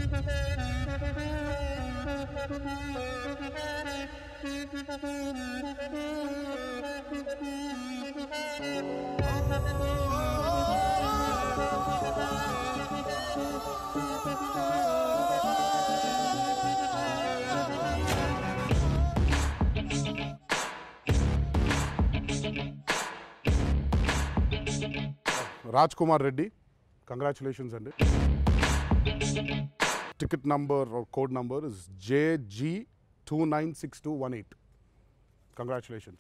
Raj Kumar Reddy congratulations అండి ticket number code number is JG two nine six two one eight congratulations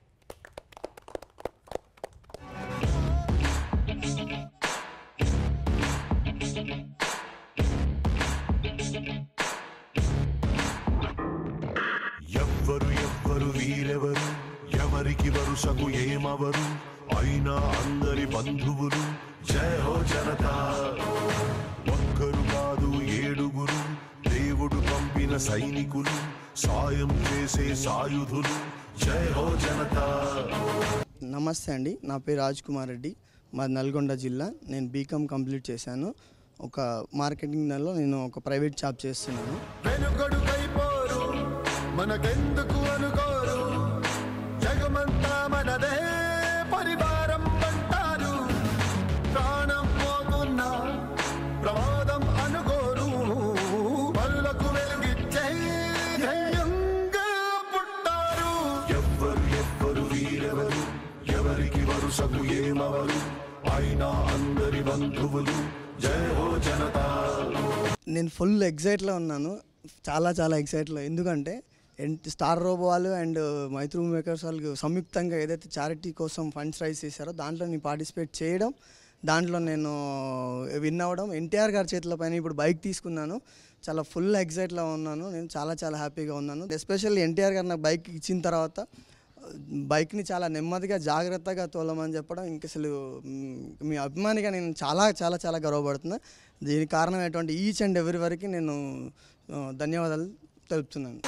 ఎవ్వరు ఎవ్వరు వీరెవరు ఎవరికి వరుసకు ఏమవరు అయినా అందరి బంధువులు జయ హో జనతా ఒక్కరు కాదు ఏడుగురు దేవుడు పంపిన సైనికులు సాయం చేసే సాయుధులు జయ హో జనతా నమస్తే అండి నా పేరు రాజ్ కుమార్ రెడ్డి మాది నల్గొండ జిల్లా నేను బీకామ్ కంప్లీట్ చేశాను ఒక మార్కెటింగ్ నెలలో నేను ఒక ప్రైవేట్ జాబ్ చేస్తున్నాను వెనుకొడుకైపోరు మనకెందుకు అనుకోరు జగమంతా మనదే పరివారం అంటారు ప్రాణం పోతున్నా ప్రమాదం అనుకోరు పనులకు వెలుగిచ్చే ధైర్యంగా పుట్టారు ఎవ్వరు ఎవ్వరు వీరెవరు ఎవరికి వరుసకు ఏమవరు అయినా అందరి బంధువులు జయ హో జనతా నేను ఫుల్ ఎగ్జైట్లో ఉన్నాను చాలా చాలా ఎగ్జైట్లో ఎందుకంటే ఎన్- స్టార్ రోబో వాళ్ళు అండ్ మైత్రి మేకర్స్ వాళ్ళు సంయుక్తంగా ఏదైతే చారిటీ కోసం ఫండ్స్ రైజ్ చేశారో దాంట్లో నేను పార్టిసిపేట్ చేయడం దాంట్లో నేను విన్ అవ్వడం ఎన్టీఆర్ గారి చేతుల పైన ఇప్పుడు బైక్ తీసుకున్నాను చాలా ఫుల్ ఎగ్జైట్లో ఉన్నాను నేను చాలా చాలా హ్యాపీగా ఉన్నాను ఎస్పెషల్లీ ఎన్టీఆర్ గారు నాకు బైక్ ఇచ్చిన తర్వాత బైక్ని చాలా నెమ్మదిగా జాగ్రత్తగా తోలమని చెప్పడం ఇంక అసలు మ్, మీ అభిమానిగా నేను చాలా చాలా చాలా గర్వపడుతున్నా దీనికి కారణమైనటువంటి ఈచ్ అండ్ ఎవరి వరకు నేను ఆ, ధన్యవాదాలు తెలుపుతున్నాను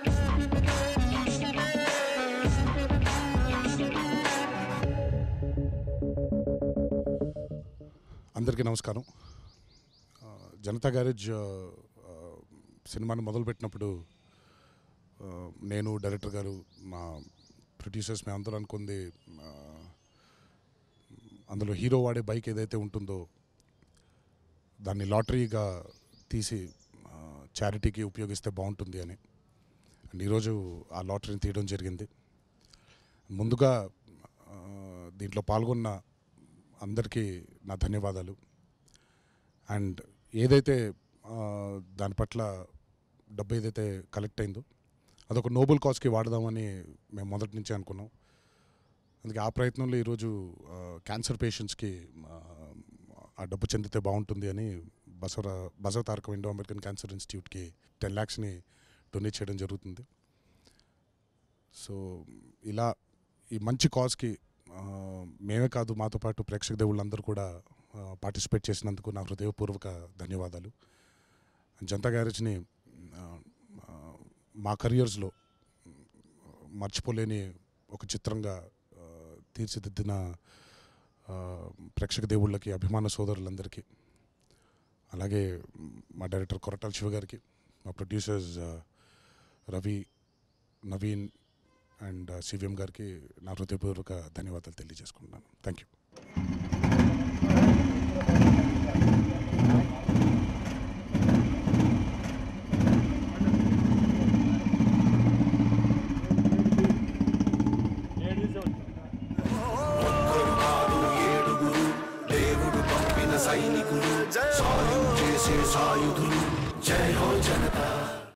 అందరికీ నమస్కారం ఆ, జనతా గ్యారేజ్ ఆ, ఆ, సినిమాని మొదలుపెట్టినప్పుడు ఆ, నేను డైరెక్టర్ గారు మా ప్రొడ్యూసర్స్ మేము అందరూ అనుకుంది ఆ, అందులో హీరో వాడే బైక్ ఏదైతే ఉంటుందో దాన్ని లాటరీగా తీసి చారిటీకి ఉపయోగిస్తే బాగుంటుంది అని అండ్ ఈరోజు ఆ లాటరీని తీయడం జరిగింది ముందుగా ఆ, దీంట్లో పాల్గొన్న అందరికీ నా ధన్యవాదాలు అండ్ ఏదైతే ఆ, దాని పట్ల డబ్బు ఏదైతే కలెక్ట్ అయిందో అదొక నోబెల్ కాజ్కి వాడదామని మేము మొదటి నుంచే అనుకున్నాం అందుకే ఆ ప్రయత్నంలో ఈరోజు ఆ, క్యాన్సర్ పేషెంట్స్కి ఆ, ఆ డబ్బు చెందితే బాగుంటుంది అని బసవర Basava Taraka Indo American cancer ఇన్స్టిట్యూట్కి టెన్ ల్యాక్స్ని డొనేట్ చేయడం జరుగుతుంది సో ఇలా ఈ మంచి కాజ్కి ఆ, మేమే కాదు మాతో పాటు ప్రేక్షక దేవుళ్ళందరూ కూడా పార్టిసిపేట్ చేసినందుకు నా హృదయపూర్వక ధన్యవాదాలు జనతా గ్యారేజ్ని ఆ, ఆ, మా కెరియర్స్లో మర్చిపోలేని ఒక చిత్రంగా ఆ, తీర్చిదిద్దిన ఆ, ప్రేక్షక దేవుళ్ళకి అభిమాన సోదరులందరికీ అలాగే మా డైరెక్టర్ కొరటాల శివ గారికి మా ప్రొడ్యూసర్స్ ఆ, రవి నవీన్ అండ్ సివిఎం గారికి నా హృదయపూర్వక ధన్యవాదాలు తెలియజేసుకుంటున్నాను థ్యాంక్ యూ ఒక్కరు కాదు ఏడుగురు దేవుడు పంపిన సైనికులు సాయం చేసే సాయుధులు జై హో జనతా